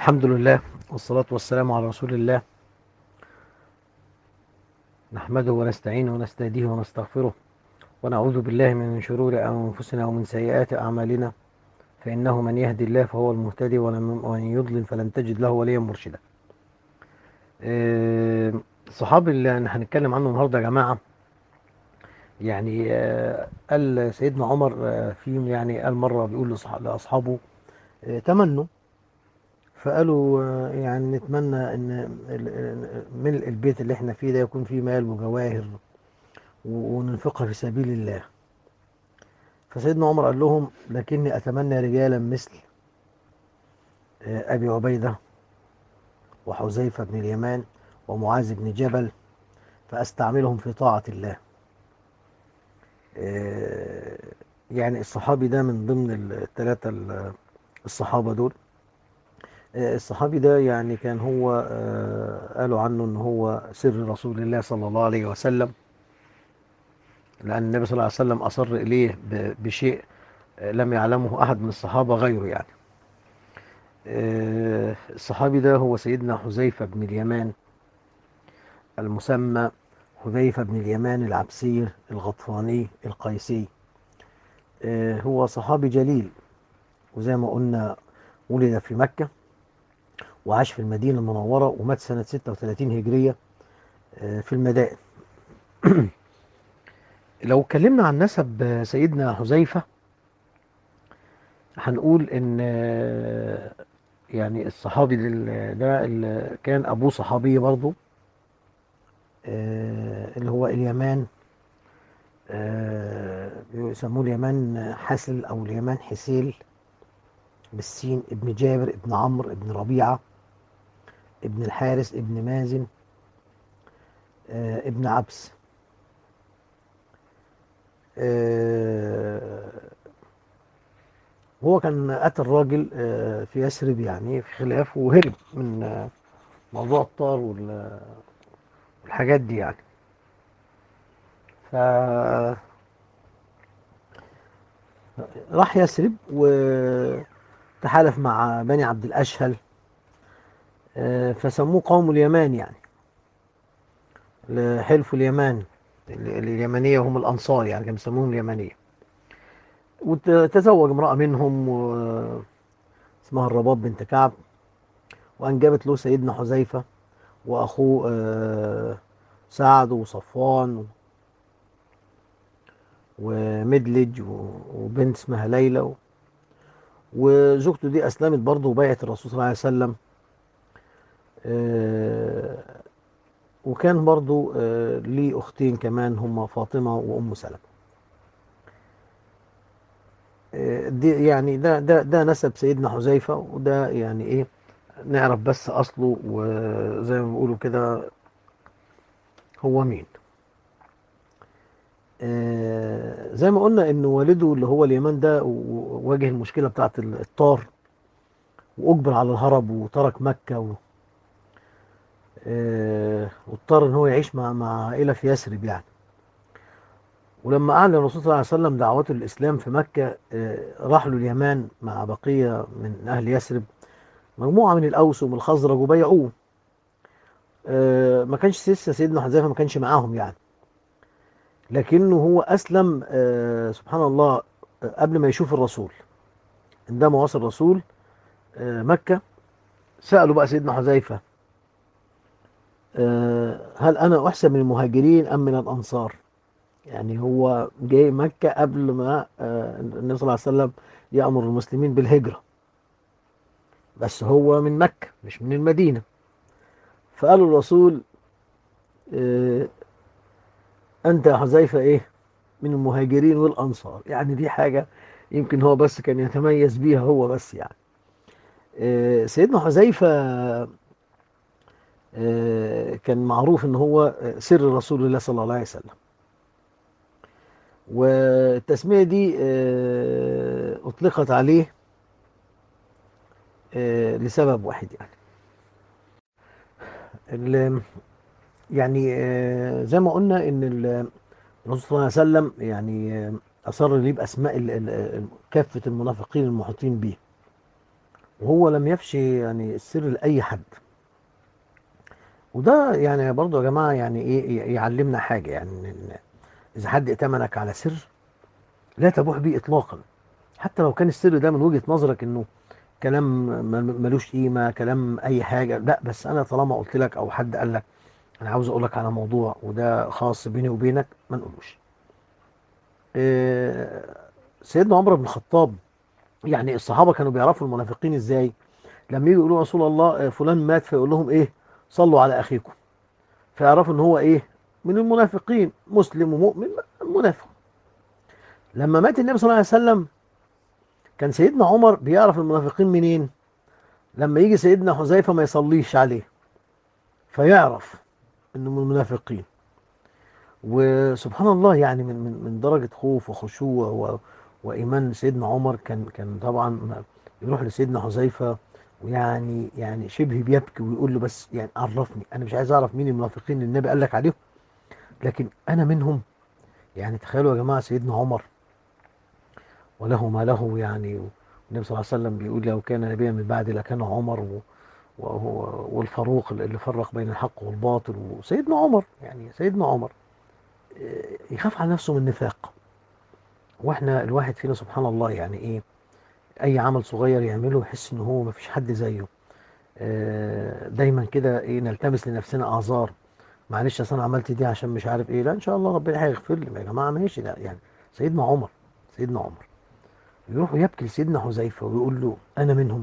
الحمد لله والصلاة والسلام على رسول الله نحمده ونستعينه ونستهديه ونستغفره ونعوذ بالله من شرور أنفسنا ومن سيئات أعمالنا فإنه من يهدي الله فهو المهتدي ومن يضلل فلن تجد له وليا مرشدا آه، الصحابي اللي هنتكلم عنه النهارده يا جماعة يعني آه، قال سيدنا عمر آه، فيهم يعني قال مرة بيقول لأصح- لأصحابه آه، تمنوا فقالوا آه، يعني نتمنى ان ال- ال- ملء البيت اللي احنا فيه ده يكون فيه مال وجواهر و- وننفقها في سبيل الله فسيدنا عمر قال لهم لكني اتمنى رجالا مثل آه، ابي عبيده وحذيفه بن اليمان ومعاذ بن جبل فاستعملهم في طاعه الله آه، يعني الصحابي ده من ضمن الثلاثه الصحابه دول آه، الصحابي ده يعني كان هو آه، قالوا عنه ان هو سر رسول الله صلى الله عليه وسلم لان النبي صلى الله عليه وسلم اصر اليه ب- بشيء آه، لم يعلمه احد من الصحابه غيره يعني آه، الصحابي ده هو سيدنا حذيفه بن اليمان المسمى حذيفه بن اليمان العبسي الغطفاني القيسي آه، هو صحابي جليل وزي ما قلنا ولد في مكه وعاش في المدينة المنورة ومات سنة 36 هجرية آه، في المدائن لو اتكلمنا عن نسب سيدنا حذيفة هنقول ان آه، يعني الصحابي دل- ده اللي كان ابوه صحابي برضه آه، اللي هو اليمان آه، بيسموه اليمان حسل او اليمان حسيل بالسين ابن جابر ابن عمرو ابن ربيعة ابن الحارث ابن مازن آه، ابن عبس آه، هو كان قتل راجل آه، في يثرب يعني في خلاف وهرب من آه، موضوع الطار وال- والحاجات دي يعني ف راح يثرب وتحالف مع بني عبد الأشهل آه، فسموه قوم اليمان يعني حلف اليمان ال- اليمنية هم الأنصار يعني كانوا بيسموهم اليمنية وتزوج امرأة منهم و- اسمها الرباب بنت كعب وأنجبت له سيدنا حذيفة وأخوه آه، سعد وصفوان ومدلج و- وبنت اسمها ليلى و- وزوجته دي أسلمت برضه وبايعت الرسول صلى الله عليه وسلم آه، وكان برضه آه، ليه أختين كمان هما فاطمة وأم سلمة آه، دي يعني ده ده ده نسب سيدنا حذيفة وده يعني إيه نعرف بس أصله وزي ما بيقولوا كده هو مين آه، زي ما قلنا ان والده اللي هو اليمان ده و- واجه المشكله بتاعت الطار واجبر على الهرب وترك مكه و... آه، واضطر ان هو يعيش مع مع عائله في يثرب يعني ولما اعلن الرسول صلى الله عليه وسلم دعوته للاسلام في مكه آه، راح له اليمان مع بقيه من اهل يثرب مجموعه من الاوس ومن الخزرج وبايعوه آه، ما كانش لسه سيدنا حذيفه ما كانش معاهم يعني لكنه هو أسلم آه، سبحان الله آه، قبل ما يشوف الرسول عندما وصل الرسول آه، مكة سألوا بقى سيدنا حذيفة آه، هل أنا أحسن من المهاجرين أم من الأنصار يعني هو جاي مكة قبل ما آه، النبي صلى الله عليه وسلم يأمر المسلمين بالهجرة بس هو من مكة مش من المدينة فقالوا الرسول آه، أنت يا حذيفة إيه من المهاجرين والأنصار يعني دي حاجة يمكن هو بس كان يتميز بيها هو بس يعني آه، سيدنا حذيفة آه، كان معروف ان هو آه، سر رسول الله صلى الله عليه وسلم والتسمية دي آه، أطلقت عليه آه، لسبب واحد يعني ال- يعني آه، زي ما قلنا ان ال- الرسول صلى الله عليه وسلم يعني آه، أصر ليه بأسماء ال- ال- ال- كافة المنافقين المحيطين به وهو لم يفشي يعني السر لأي حد وده يعني برضو يا جماعة يعني ايه يعلمنا حاجة يعني إن إذا حد ائتمنك على سر لا تبوح به إطلاقا حتى لو كان السر ده من وجهة نظرك إنه كلام م- ملوش قيمة كلام أي حاجة لا بس أنا طالما قلت لك أو حد قال لك أنا عاوز أقول لك على موضوع وده خاص بيني وبينك ما نقولوش إيه، سيدنا عمر بن الخطاب يعني الصحابة كانوا بيعرفوا المنافقين إزاي لما يجوا يقولوا يا رسول الله آه، فلان مات فيقول لهم إيه صلوا على أخيكم فيعرفوا إن هو إيه من المنافقين مسلم ومؤمن منافق لما مات النبي صلى الله عليه وسلم كان سيدنا عمر بيعرف المنافقين منين لما يجي سيدنا حذيفة ما يصليش عليه فيعرف انه من المنافقين وسبحان الله يعني من من من درجة خوف وخشوع و وإيمان سيدنا عمر كان كان طبعا يروح لسيدنا حذيفة ويعني يعني شبه بيبكي ويقول له بس يعني عرفني أنا مش عايز أعرف مين المنافقين اللي النبي قال لك عليهم لكن أنا منهم يعني تخيلوا يا جماعة سيدنا عمر وله ما له يعني والنبي صلى الله عليه وسلم بيقول لو كان نبيا من بعد لكان عمر و وهو والفاروق اللي فرق بين الحق والباطل وسيدنا عمر يعني سيدنا عمر آه، يخاف على نفسه من النفاق واحنا الواحد فينا سبحان الله يعني ايه اي عمل صغير يعمله يحس ان هو مفيش حد زيه آه، دايما كده ايه نلتمس لنفسنا اعذار معلش اصل انا عملت دي عشان مش عارف ايه لا ان شاء الله ربنا هيغفر لي يا جماعه ماشي لا يعني سيدنا عمر سيدنا عمر يروح يبكي لسيدنا حذيفه ويقول له انا منهم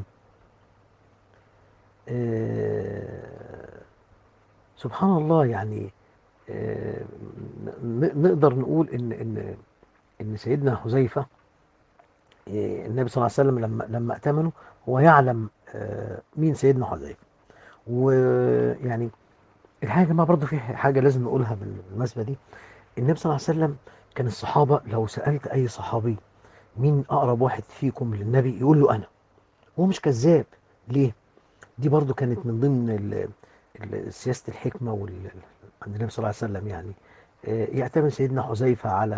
آه، سبحان الله يعني آه، ن- نقدر نقول ان ان ان سيدنا حذيفه آه، النبي صلى الله عليه وسلم لما لما ائتمنه هو يعلم آه، مين سيدنا حذيفه ويعني الحاجه ما برضه في حاجه لازم نقولها بالمناسبه دي النبي صلى الله عليه وسلم كان الصحابه لو سالت اي صحابي مين اقرب واحد فيكم للنبي يقول له انا هو مش كذاب ليه دي برضو كانت من ضمن ال- ال- سياسة الحكمة وال... عند النبي صلى الله عليه وسلم يعني آه، يعتمد سيدنا حذيفة على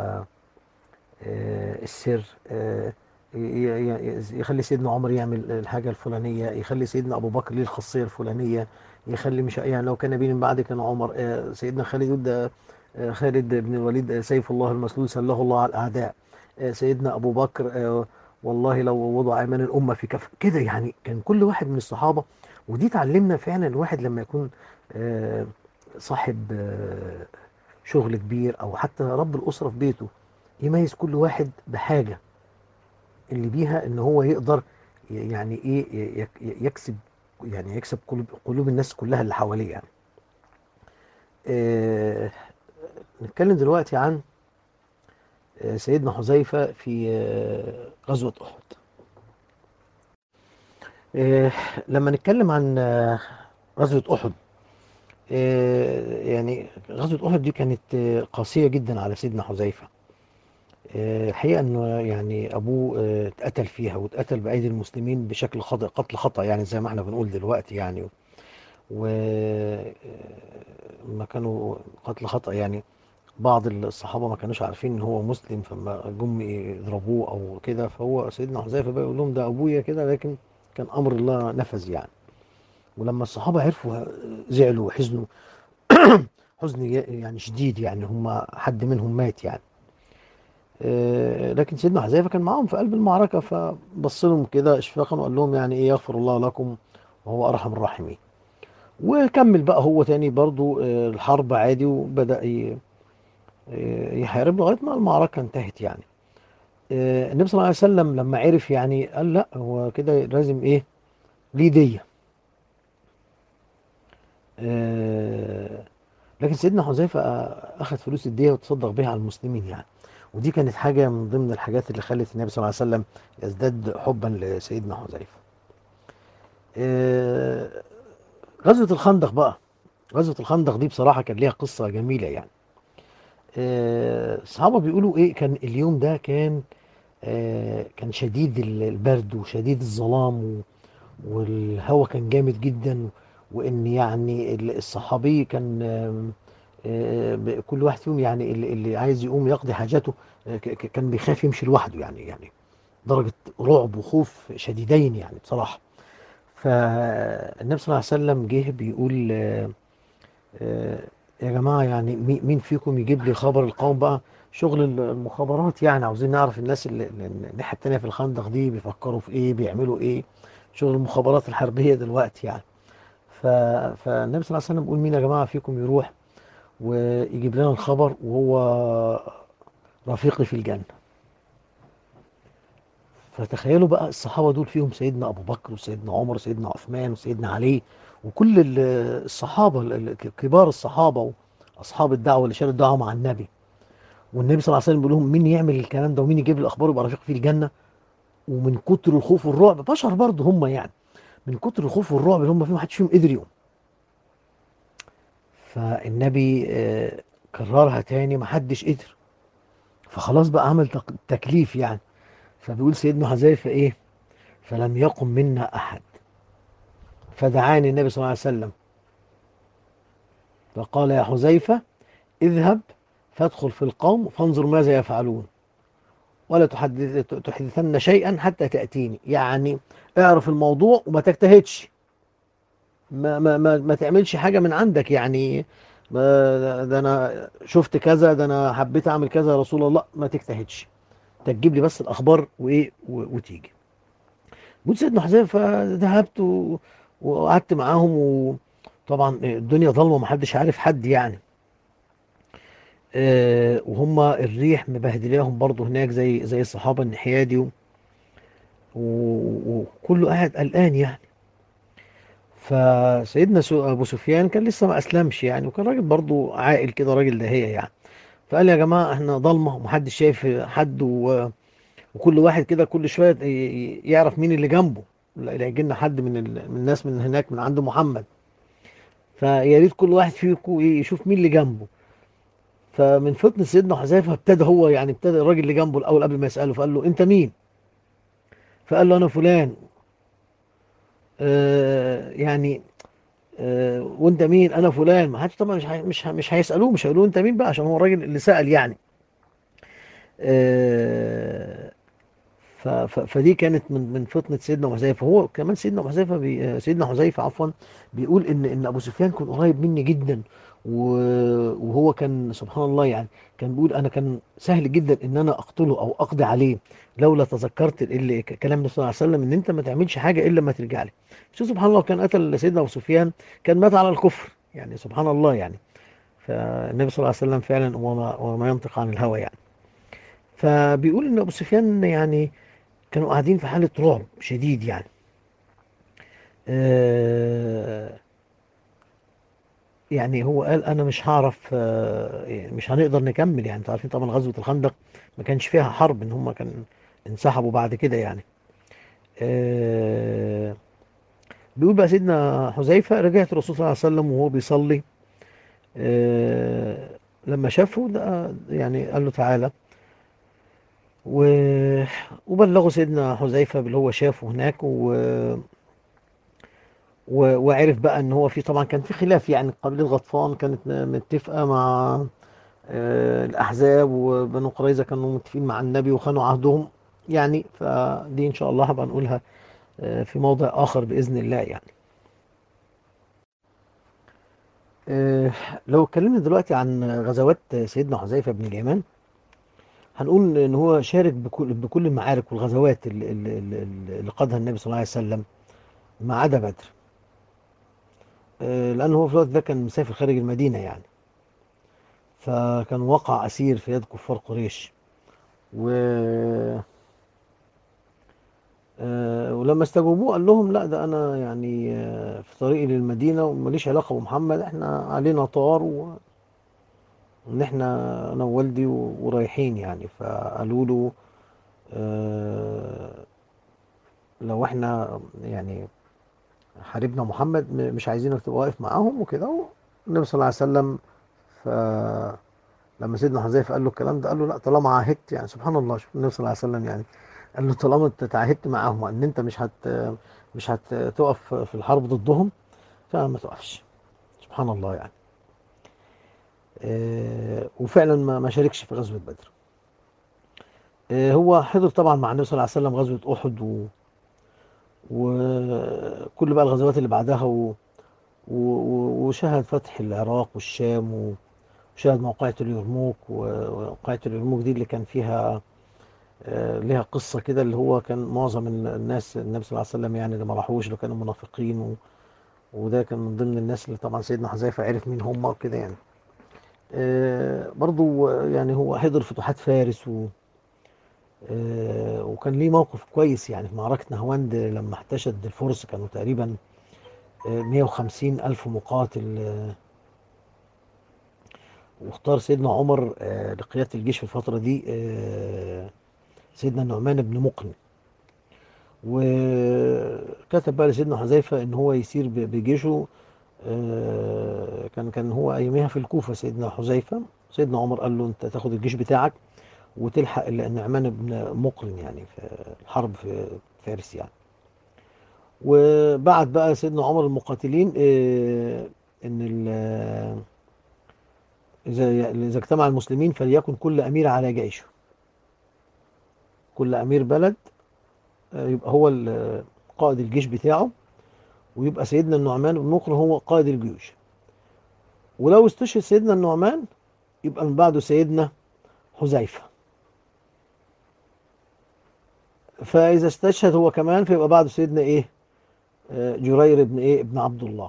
آه، السر آه، ي- ي- يخلي سيدنا عمر يعمل الحاجة الفلانية يخلي سيدنا أبو بكر ليه الخاصية الفلانية يخلي مش يعني لو كان نبي من بعد كان عمر آه، سيدنا خالد يد آه، خالد بن الوليد آه، سيف الله المسلول سله الله على الأعداء آه، سيدنا أبو بكر آه، والله لو وضع أيمان الأمة في كف كده يعني كان كل واحد من الصحابة ودي تعلمنا فعلا الواحد لما يكون آه، صاحب آه، شغل كبير أو حتى رب الأسرة في بيته يميز كل واحد بحاجة اللي بيها ان هو يقدر ي- يعني ايه ي- ي- يكسب يعني يكسب قلوب قلوب الناس كلها اللي حواليه يعني آه نتكلم دلوقتي عن آه، سيدنا حذيفة في آه، غزوة أحد آه لما نتكلم عن آه، غزوة أحد آه يعني غزوة أحد دي كانت آه، قاسية جدا على سيدنا حذيفة آه، الحقيقة انه يعني ابوه آه، اتقتل فيها واتقتل بايدي المسلمين بشكل خطأ قتل خطأ يعني زي ما احنا بنقول دلوقتي يعني و آه، ما كانوا قتل خطأ يعني بعض الصحابة ما كانوش عارفين ان هو مسلم فما جم يضربوه او كده فهو سيدنا حذيفة بقى يقول لهم ده ابويا كده لكن كان امر الله نفذ يعني ولما الصحابة عرفوا زعلوا وحزنوا حزن يعني شديد يعني هم حد منهم مات يعني آه، لكن سيدنا حذيفه كان معاهم في قلب المعركه فبص لهم كده اشفاقا وقال لهم يعني ايه يغفر الله لكم وهو ارحم الراحمين وكمل بقى هو تاني برضو آه، الحرب عادي وبدأ ي- آه، يحارب لغايه ما المعركه انتهت يعني آه، النبي صلى الله عليه وسلم لما عرف يعني قال لا هو كده لازم ايه ليه دية آه، لكن سيدنا حذيفه آه، اخذ فلوس الدية وتصدق بها على المسلمين يعني ودي كانت حاجة من ضمن الحاجات اللي خلت النبي صلى الله عليه وسلم يزداد حبا لسيدنا حذيفة آه، غزوة الخندق بقى غزوة الخندق دي بصراحة كان ليها قصة جميلة يعني آه، الصحابة بيقولوا ايه كان اليوم ده كان آه، كان شديد البرد وشديد الظلام و- والهواء كان جامد جدا وان يعني ال- الصحابي كان آم، آه، ب- كل واحد فيهم يعني اللي اللي عايز يقوم يقضي حاجاته آه، ك- ك- كان بيخاف يمشي لوحده يعني يعني درجة رعب وخوف شديدين يعني بصراحة فالنبي صلى الله عليه وسلم جه بيقول آه، آه، يا جماعة يعني مي- مين فيكم يجيب لي خبر القوم بقى شغل ال- المخابرات يعني عاوزين نعرف الناس اللي اللي الناحية التانية في الخندق دي بيفكروا في ايه بيعملوا ايه شغل المخابرات الحربية دلوقتي يعني ف... فالنبي صلى الله عليه وسلم بيقول مين يا جماعة فيكم يروح ويجيب لنا الخبر وهو رفيقي في الجنة فتخيلوا بقى الصحابة دول فيهم سيدنا أبو بكر وسيدنا عمر وسيدنا عثمان وسيدنا علي وكل ال- الصحابة ال- ال- كبار الصحابة وأصحاب الدعوة اللي شالوا الدعوة مع النبي والنبي صلى الله عليه وسلم بيقول لهم مين يعمل الكلام ده ومين يجيب الأخبار ويبقى رفيق في الجنة ومن كتر الخوف والرعب بشر برضه هم يعني من كتر الخوف والرعب اللي هم فيه محدش فيهم قدر يقوم فالنبي آه، كررها تاني محدش قدر فخلاص بقى عمل تق- تكليف يعني فبيقول سيدنا حذيفة ايه فلم يقم منا احد فدعاني النبي صلى الله عليه وسلم فقال يا حذيفة اذهب فادخل في القوم فانظر ماذا يفعلون ولا تحدث تحدثن شيئا حتى تأتيني يعني اعرف الموضوع وما تجتهدش ما ما ما, ما تعملش حاجة من عندك يعني ما ده انا شفت كذا ده انا حبيت اعمل كذا يا رسول الله ما تجتهدش انت تجيب لي بس الاخبار وايه و- وتيجي قلت سيدنا حذيفه ذهبت و- وقعدت معاهم وطبعا الدنيا ضلمه ومحدش عارف حد يعني آه، وهم الريح مبهدلاهم برضه هناك زي زي الصحابه الناحيه دي و- و- وكله قاعد قلقان يعني فسيدنا سو- ابو سفيان كان لسه ما اسلمش يعني وكان راجل برضه عاقل كده راجل داهيه يعني فقال يا جماعه احنا ضلمه ومحدش شايف حد و... وكل واحد كده كل شويه ي- ي- يعرف مين اللي جنبه لا يجي لنا حد من, ال... من الناس من هناك من عند محمد فيا ريت كل واحد فيكم يشوف مين اللي جنبه فمن فتنة سيدنا حذيفه ابتدى هو يعني ابتدى الراجل اللي جنبه الاول قبل ما يساله فقال له انت مين؟ فقال له انا فلان آه يعني آه وانت مين؟ انا فلان ما حدش طبعا مش هي- مش ه- مش هيسالوه مش هيقولوا انت مين بقى عشان هو الراجل اللي سال يعني آه ف- ف- فدي كانت من من فطنه سيدنا حذيفه هو كمان سيدنا حذيفه بي سيدنا حذيفه عفوا بيقول ان ان ابو سفيان كان قريب مني جدا و- وهو كان سبحان الله يعني كان بيقول انا كان سهل جدا ان انا اقتله او اقضي عليه لولا تذكرت اللي ك- كلام النبي صلى الله عليه وسلم ان انت ما تعملش حاجه الا لما ترجع لي شوف سبحان الله كان قتل سيدنا ابو سفيان كان مات على الكفر يعني سبحان الله يعني فالنبي صلى الله عليه وسلم فعلا وما, وما ينطق عن الهوى يعني فبيقول ان ابو سفيان يعني كانوا قاعدين في حالة رعب شديد يعني آه، يعني هو قال انا مش هعرف آه، يعني مش هنقدر نكمل يعني انتوا عارفين طبعا غزوة الخندق ما كانش فيها حرب ان هم كان انسحبوا بعد كده يعني آه، بيقول بقى سيدنا حذيفة رجعت الرسول صلى الله عليه وسلم وهو بيصلي آه، لما شافه ده يعني قال له تعالى و... وبلغوا سيدنا حذيفة باللي هو شافه هناك و... و... وعرف بقى ان هو في طبعا كان في خلاف يعني قبيلة غطفان كانت متفقة مع آه، الأحزاب وبنو قريظة كانوا متفقين مع النبي وخانوا عهدهم يعني فدي إن شاء الله هبقى نقولها آه، في موضع آخر بإذن الله يعني آه، لو اتكلمنا دلوقتي عن غزوات سيدنا حذيفة بن اليمان هنقول ان هو شارك بكل بكل المعارك والغزوات اللي, اللي, اللي اللي قادها النبي صلى الله عليه وسلم ما عدا بدر آه، لأنه هو في الوقت ده كان مسافر خارج المدينة يعني فكان وقع أسير في يد كفار قريش و آه، ولما استجوبوه قال لهم لا ده أنا يعني آه، في طريقي للمدينة وماليش علاقة بمحمد احنا علينا طار و- وإن احنا أنا ووالدي و- ورايحين يعني فقالوا له آه، لو احنا يعني حاربنا محمد م- مش عايزينك تبقى واقف معاهم وكده والنبي صلى الله عليه وسلم فلما سيدنا حذيفه قال له الكلام ده قال له لا طالما عاهدت يعني سبحان الله شوف النبي صلى الله عليه وسلم يعني قال له طالما انت تعاهدت معاهم ان انت مش هت مش هتقف في الحرب ضدهم فما تقفش سبحان الله يعني آه، وفعلا ما ما شاركش في غزوه بدر آه، هو حضر طبعا مع النبي صلى الله عليه وسلم غزوة أحد و... وكل بقى الغزوات اللي بعدها و... و... و- وشهد فتح العراق والشام و... وشهد موقعة اليرموك وموقعة اليرموك دي اللي كان فيها آه، ليها قصة كده اللي هو كان معظم الناس النبي صلى الله عليه وسلم يعني اللي ما راحوش اللي كانوا منافقين و... وده كان من ضمن الناس اللي طبعا سيدنا حذيفة عرف مين هم وكده يعني آه، برضو يعني هو حضر فتوحات فارس و... آه، وكان ليه موقف كويس يعني في معركة نهاوند لما احتشد الفرس كانوا تقريبا آه، 150 ألف مقاتل آه، واختار سيدنا عمر آه، لقيادة الجيش في الفترة دي آه، سيدنا النعمان بن مقرن وكتب بقى لسيدنا حذيفة ان هو يسير ب- بجيشه آه، كان كان هو ايامها في الكوفة سيدنا حذيفة سيدنا عمر قال له انت تاخد الجيش بتاعك وتلحق النعمان بن مقرن يعني في الحرب في فارس يعني وبعت بقى سيدنا عمر المقاتلين آه، ان ال- اذا اذا اجتمع المسلمين فليكن كل امير على جيشه كل امير بلد آه، يبقى هو ال- قائد الجيش بتاعه ويبقى سيدنا النعمان بن مقرن هو قائد الجيوش ولو استشهد سيدنا النعمان يبقى من بعده سيدنا حذيفة فإذا استشهد هو كمان فيبقى بعده سيدنا إيه آه، جرير بن إيه ابن عبد الله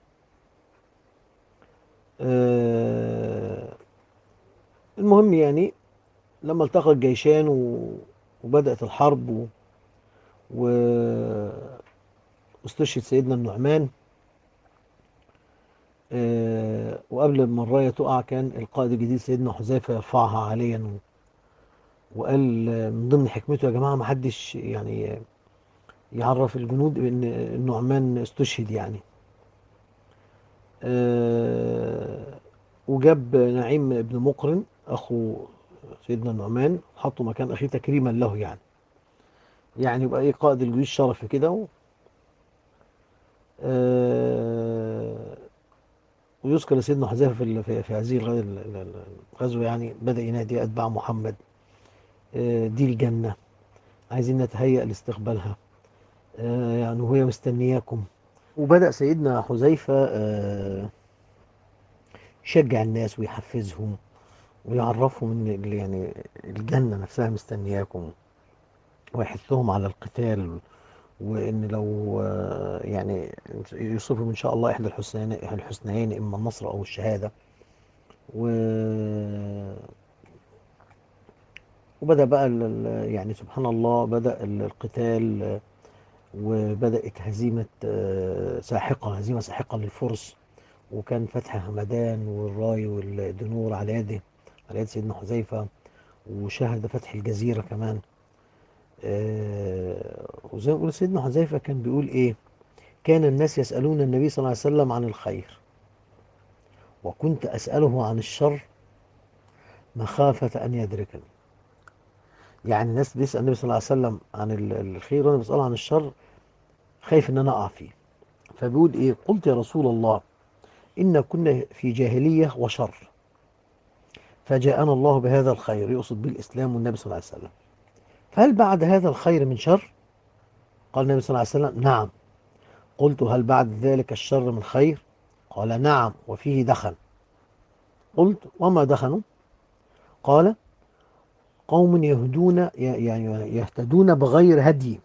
آه، المهم يعني لما التقى الجيشان و- وبدأت الحرب و- و- واستشهد سيدنا النعمان آه، وقبل ما الراية تقع كان القائد الجديد سيدنا حذيفة يرفعها عاليا و- وقال آه، من ضمن حكمته يا جماعة ما حدش يعني يعرف الجنود ان النعمان استشهد يعني آه، وجاب نعيم بن مقرن اخو سيدنا النعمان حطه مكان اخيه تكريما له يعني يعني يبقى ايه قائد الجيوش شرفي كده و- آه، ويذكر سيدنا حذيفه في ال- في في هذه الغ- ال- ال- الغزوه يعني بدا ينادي اتباع محمد آه، دي الجنه عايزين نتهيأ لاستقبالها آه، يعني وهي مستنياكم وبدأ سيدنا حذيفة آه، يشجع الناس ويحفزهم ويعرفهم ان ال- يعني الجنة نفسها مستنياكم ويحثهم على القتال وان لو آه، يعني يوصفهم ان شاء الله احدى الحسنين الحسنيين اما النصر او الشهادة و وبدأ بقى ال- ال- يعني سبحان الله بدأ ال- القتال آه، وبدأت هزيمة آه، ساحقة هزيمة ساحقة للفرس وكان فتح همدان والراي والدنور على يده على يد سيدنا حذيفة وشهد فتح الجزيرة كمان آه، وزي ما بيقول سيدنا حذيفة كان بيقول ايه كان الناس يسألون النبي صلى الله عليه وسلم عن الخير وكنت أسأله عن الشر مخافة أن يدركني يعني الناس بيسأل النبي صلى الله عليه وسلم عن ال- الخير وأنا بسأله عن الشر خايف إن أنا أقع فيه فبيقول إيه قلت يا رسول الله إن كنا في جاهلية وشر فجاءنا الله بهذا الخير يقصد به الإسلام والنبي صلى الله عليه وسلم فهل بعد هذا الخير من شر قال النبي صلى الله عليه وسلم نعم قلت هل بعد ذلك الشر من خير قال نعم وفيه دخن قلت وما دخنوا قال قوم يهدون ي- يعني يهتدون بغير هدي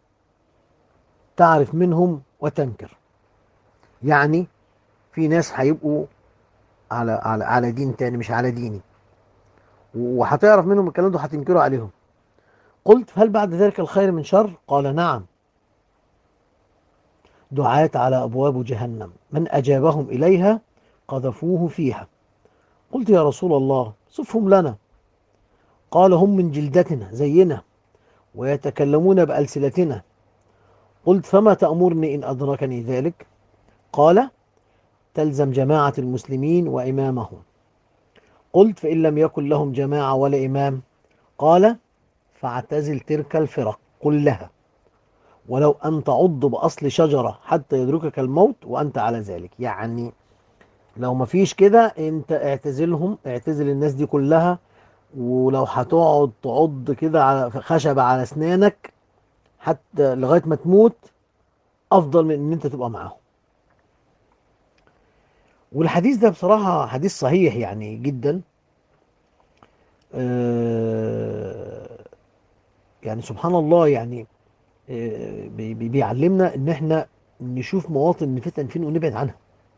تعرف منهم وتنكر يعني في ناس هيبقوا على على على دين تاني مش على ديني وهتعرف منهم الكلام ده هتنكره عليهم قلت هل بعد ذلك الخير من شر قال نعم دعاة على أبواب جهنم من أجابهم إليها قذفوه فيها قلت يا رسول الله صفهم لنا قال هم من جلدتنا زينا ويتكلمون بألسنتنا قلت فما تأمرني إن أدركني ذلك قال تلزم جماعة المسلمين وإمامهم قلت فإن لم يكن لهم جماعة ولا إمام قال فاعتزل تلك الفرق كلها ولو أن تعض بأصل شجرة حتى يدركك الموت وأنت على ذلك يعني لو ما فيش كده انت اعتزلهم اعتزل الناس دي كلها ولو هتقعد تعض كده على خشبة على اسنانك حتى لغاية ما تموت افضل من ان انت تبقى معاهم والحديث ده بصراحة حديث صحيح يعني جدا آه، يعني سبحان الله يعني آه، بي- بي- بيعلمنا ان احنا نشوف مواطن الفتن فين ونبعد عنها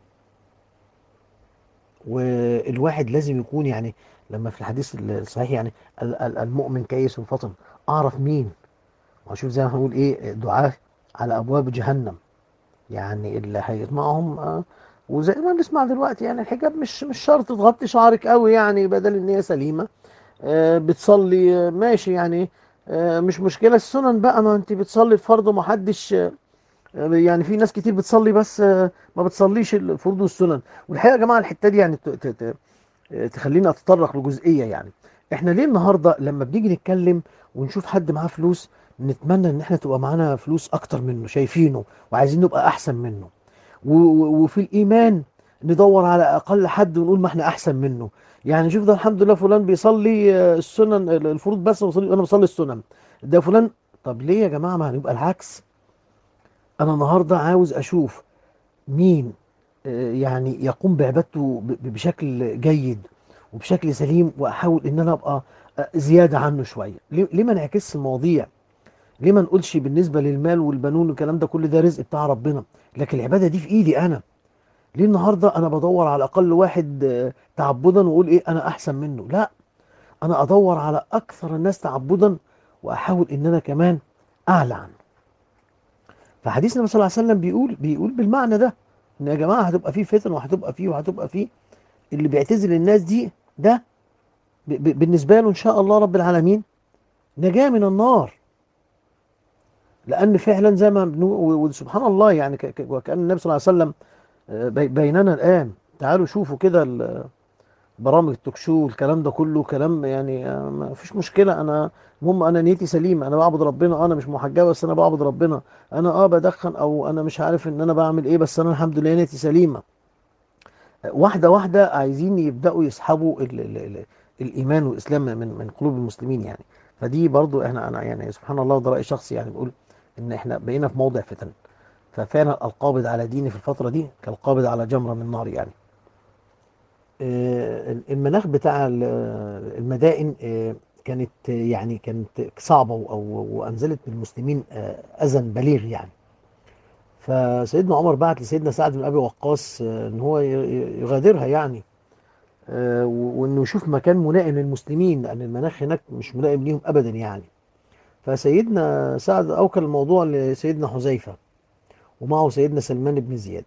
والواحد لازم يكون يعني لما في الحديث الصحيح يعني ال- ال- المؤمن كيس فطن اعرف مين واشوف زي ما هنقول ايه دعاة على ابواب جهنم يعني اللي هيطمعهم آه، وزي ما بنسمع دلوقتي يعني الحجاب مش مش شرط تغطي شعرك قوي يعني بدل ان هي سليمة آه، بتصلي آه، ماشي يعني آه، مش مشكلة السنن بقى ما انت بتصلي الفرض ومحدش آه، يعني في ناس كتير بتصلي بس آه، ما بتصليش الفروض والسنن والحقيقة يا جماعة الحتة دي يعني ت- ت- ت- تخليني اتطرق لجزئيه يعني احنا ليه النهارده لما بنيجي نتكلم ونشوف حد معاه فلوس نتمنى ان احنا تبقى معانا فلوس اكتر منه شايفينه وعايزين نبقى احسن منه و- و- وفي الايمان ندور على اقل حد ونقول ما احنا احسن منه يعني شوف ده الحمد لله فلان بيصلي آه، السنن الفروض بس وصلي انا بصلي السنن ده فلان طب ليه يا جماعه ما هنبقى العكس انا النهارده عاوز اشوف مين آه، يعني يقوم بعبادته ب- بشكل جيد وبشكل سليم واحاول ان انا ابقى آه، زياده عنه شويه ليه ليه ما نعكسش المواضيع ليه ما نقولش بالنسبه للمال والبنون والكلام ده كل ده رزق بتاع ربنا لكن العباده دي في ايدي انا ليه النهارده انا بدور على اقل واحد آه، تعبدا واقول ايه انا احسن منه لا انا ادور على اكثر الناس تعبدا واحاول ان انا كمان اعلى عنه فحديث النبي صلى الله عليه وسلم بيقول بيقول بالمعنى ده ان يا جماعه هتبقى فيه فتن وهتبقى فيه وهتبقى فيه اللي بيعتزل الناس دي ده ب- ب- بالنسبه له ان شاء الله رب العالمين نجاه من النار لان فعلا زي ما بنقول وسبحان الله يعني ك- ك- وكان النبي صلى الله عليه وسلم آه، بي- بيننا الان تعالوا شوفوا كده ال- برامج التوك شو والكلام ده كله كلام يعني آه، ما فيش مشكله انا المهم انا نيتي سليمه انا بعبد ربنا آه، انا مش محجبه بس انا بعبد ربنا انا اه بدخن او انا مش عارف ان انا بعمل ايه بس انا الحمد لله نيتي سليمه واحدة واحدة عايزين يبدأوا يسحبوا ال ال ال الإيمان والإسلام من من قلوب المسلمين يعني فدي برضو احنا أنا يعني سبحان الله ده رأي شخصي يعني بقول إن احنا بقينا في موضع فتن ففعلا القابض على ديني في الفترة دي كالقابض على جمرة من نار يعني آه، المناخ بتاع ال- المدائن آه، كانت آه، يعني كانت صعبة و- أو- وأنزلت بالمسلمين آه، أذى بليغ يعني فسيدنا عمر بعت لسيدنا سعد بن أبي وقاص آه، إن هو ي- ي- يغادرها يعني آه، و- وانه يشوف مكان ملائم للمسلمين لان المناخ هناك مش ملائم ليهم ابدا يعني فسيدنا سعد اوكل الموضوع لسيدنا حذيفه ومعه سيدنا سلمان بن زياد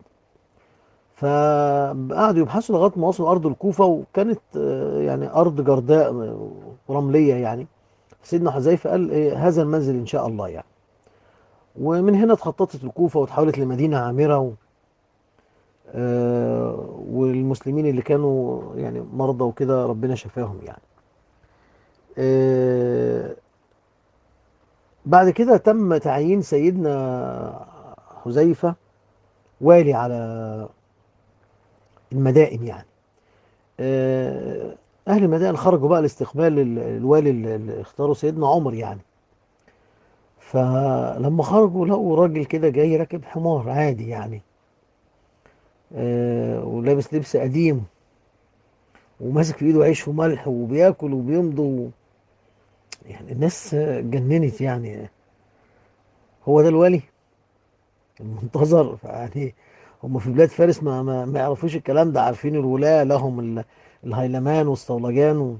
فقعدوا يبحثوا لغايه ما وصلوا ارض الكوفه وكانت آه، يعني ارض جرداء آه، ورمليه يعني سيدنا حذيفه قال إيه هذا المنزل ان شاء الله يعني ومن هنا اتخططت الكوفه وتحولت لمدينه عامره و آه، والمسلمين اللي كانوا يعني مرضى وكده ربنا شفاهم يعني آه، بعد كده تم تعيين سيدنا حذيفة والي على المدائن يعني آه، أهل المدائن خرجوا بقى لاستقبال ال- الوالي اللي اللي اختاروا سيدنا عمر يعني فلما خرجوا لقوا راجل كده جاي راكب حمار عادي يعني آه، ولابس لبس قديم وماسك في ايده عيش وملح وبياكل وبيمضغ يعني الناس اتجننت يعني هو ده الولي المنتظر يعني هم في بلاد فارس ما, ما, ما يعرفوش الكلام ده عارفين الولاة لهم ال- الهيلمان والصولجان و...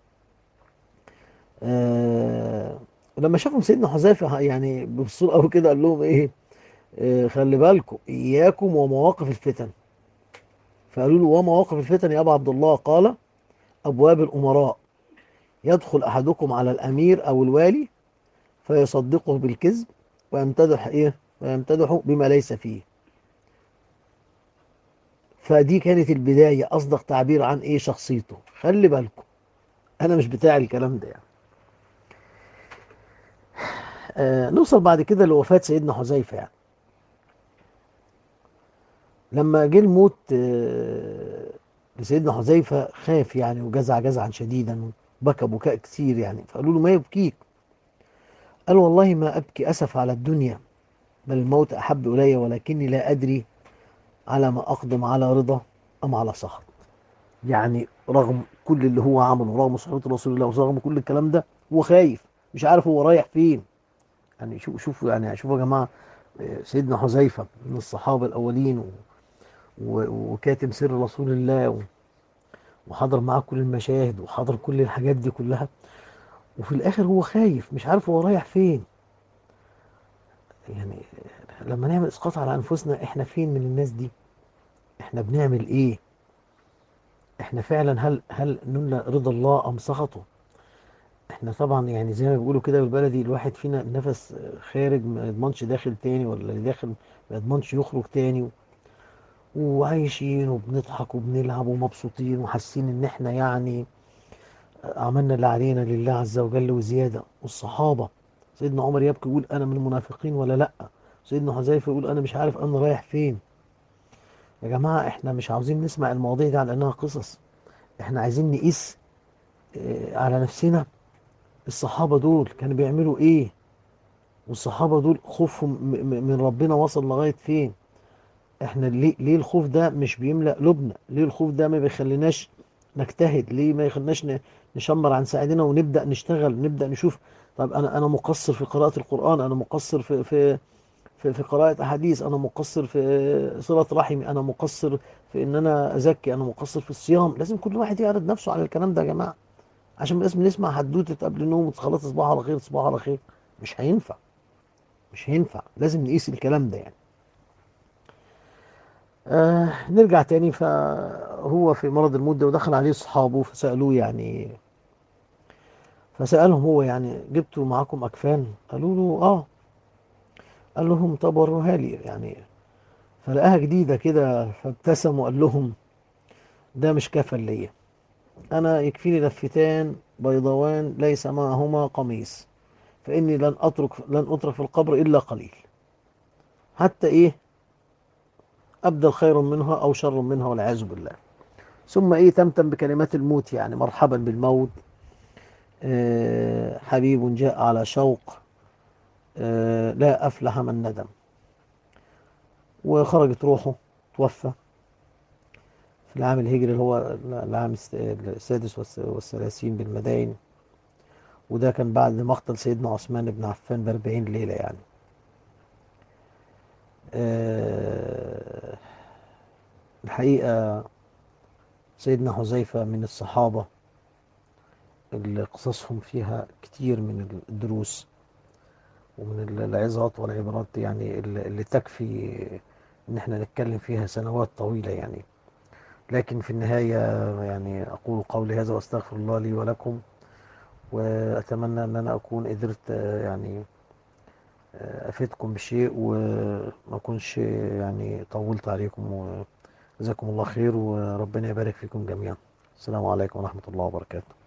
آه... لما شافهم سيدنا حذيفة يعني ببصوا قوي كده قال لهم ايه آه خلي بالكم اياكم ومواقف الفتن فقالوا له ومواقف الفتن يا ابا عبد الله قال ابواب الامراء يدخل احدكم على الامير او الوالي فيصدقه بالكذب ويمتدح ايه ويمتدح بما ليس فيه فدي كانت البداية أصدق تعبير عن إيه شخصيته خلي بالكم أنا مش بتاع الكلام ده يعني آه نوصل بعد كده لوفاة سيدنا حذيفة يعني لما جه الموت آه لسيدنا حذيفة خاف يعني وجزع جزعا شديدا بكى بكاء كتير يعني فقالوا له ما يبكيك قال والله ما أبكي أسف على الدنيا بل الموت أحب إلي ولكني لا أدري على ما أقدم على رضا أم على سخط يعني رغم كل اللي هو عمله رغم صحبة رسول الله ورغم كل الكلام ده هو خايف مش عارف هو رايح فين يعني شوفوا شوفوا يعني شوفوا يا جماعة آه، سيدنا حذيفة من الصحابة الأولين و- و- وكاتم سر رسول الله و- وحضر معاه كل المشاهد وحضر كل الحاجات دي كلها وفي الآخر هو خايف مش عارف هو رايح فين يعني لما نعمل إسقاط على أنفسنا إحنا فين من الناس دي إحنا بنعمل إيه إحنا فعلا هل هل نلنا رضا الله أم سخطه احنا طبعا يعني زي ما بيقولوا كده بالبلدي الواحد فينا النفس خارج ما يضمنش داخل تاني ولا اللي داخل ما يضمنش يخرج تاني وعايشين وبنضحك وبنلعب ومبسوطين وحاسين ان احنا يعني عملنا اللي علينا لله عز وجل وزيادة والصحابة سيدنا عمر يبكي يقول انا من المنافقين ولا لا سيدنا حذيفة يقول انا مش عارف انا رايح فين يا جماعة احنا مش عاوزين نسمع المواضيع دي على انها قصص احنا عايزين نقيس اه، على نفسنا الصحابة دول كانوا بيعملوا ايه والصحابة دول خوفهم م- م- من ربنا وصل لغاية فين احنا ليه, ليه الخوف ده مش بيملأ قلوبنا ليه الخوف ده ما بيخليناش نجتهد ليه ما يخليناش ن- نشمر عن ساعدنا ونبدأ نشتغل نبدأ نشوف طب انا انا مقصر في قراءة القرآن انا مقصر في في في, في قراءة احاديث انا مقصر في صلة رحمي انا مقصر في ان انا ازكي انا مقصر في الصيام لازم كل واحد يعرض نفسه على الكلام ده يا جماعة عشان لازم نسمع حدوتة قبل النوم خلاص تصبحوا على خير تصبحوا على خير مش هينفع مش هينفع لازم نقيس الكلام ده يعني آه نرجع تاني فهو في مرض الموت ده ودخل عليه اصحابه فسألوه يعني فسألهم هو يعني جبتوا معاكم أكفان قالوا له اه قال لهم طب وروها لي يعني فلقاها جديدة كده فابتسم وقال لهم ده مش كفن ليا أنا يكفيني لفتان بيضوان ليس معهما قميص فإني لن أترك لن أترك في القبر إلا قليل حتى إيه أبدل خيرا منها أو شر منها والعياذ بالله ثم إيه تمتم بكلمات الموت يعني مرحبا بالموت آه، حبيب جاء على شوق آه، لا أفلح من ندم وخرجت روحه توفى في العام الهجري اللي هو العام الس- السادس والس- والثلاثين بالمدائن وده كان بعد مقتل سيدنا عثمان بن عفان بأربعين ليلة يعني آه، الحقيقة سيدنا حذيفة من الصحابة اللي قصصهم فيها كتير من الدروس ومن العظات والعبرات يعني اللي اللي تكفي ان احنا نتكلم فيها سنوات طويلة يعني لكن في النهاية يعني اقول قولي هذا واستغفر الله لي ولكم واتمنى ان انا اكون قدرت آه، يعني آه، افيدكم بشيء وما اكونش يعني طولت عليكم وجزاكم الله خير وربنا يبارك فيكم جميعا السلام عليكم ورحمة الله وبركاته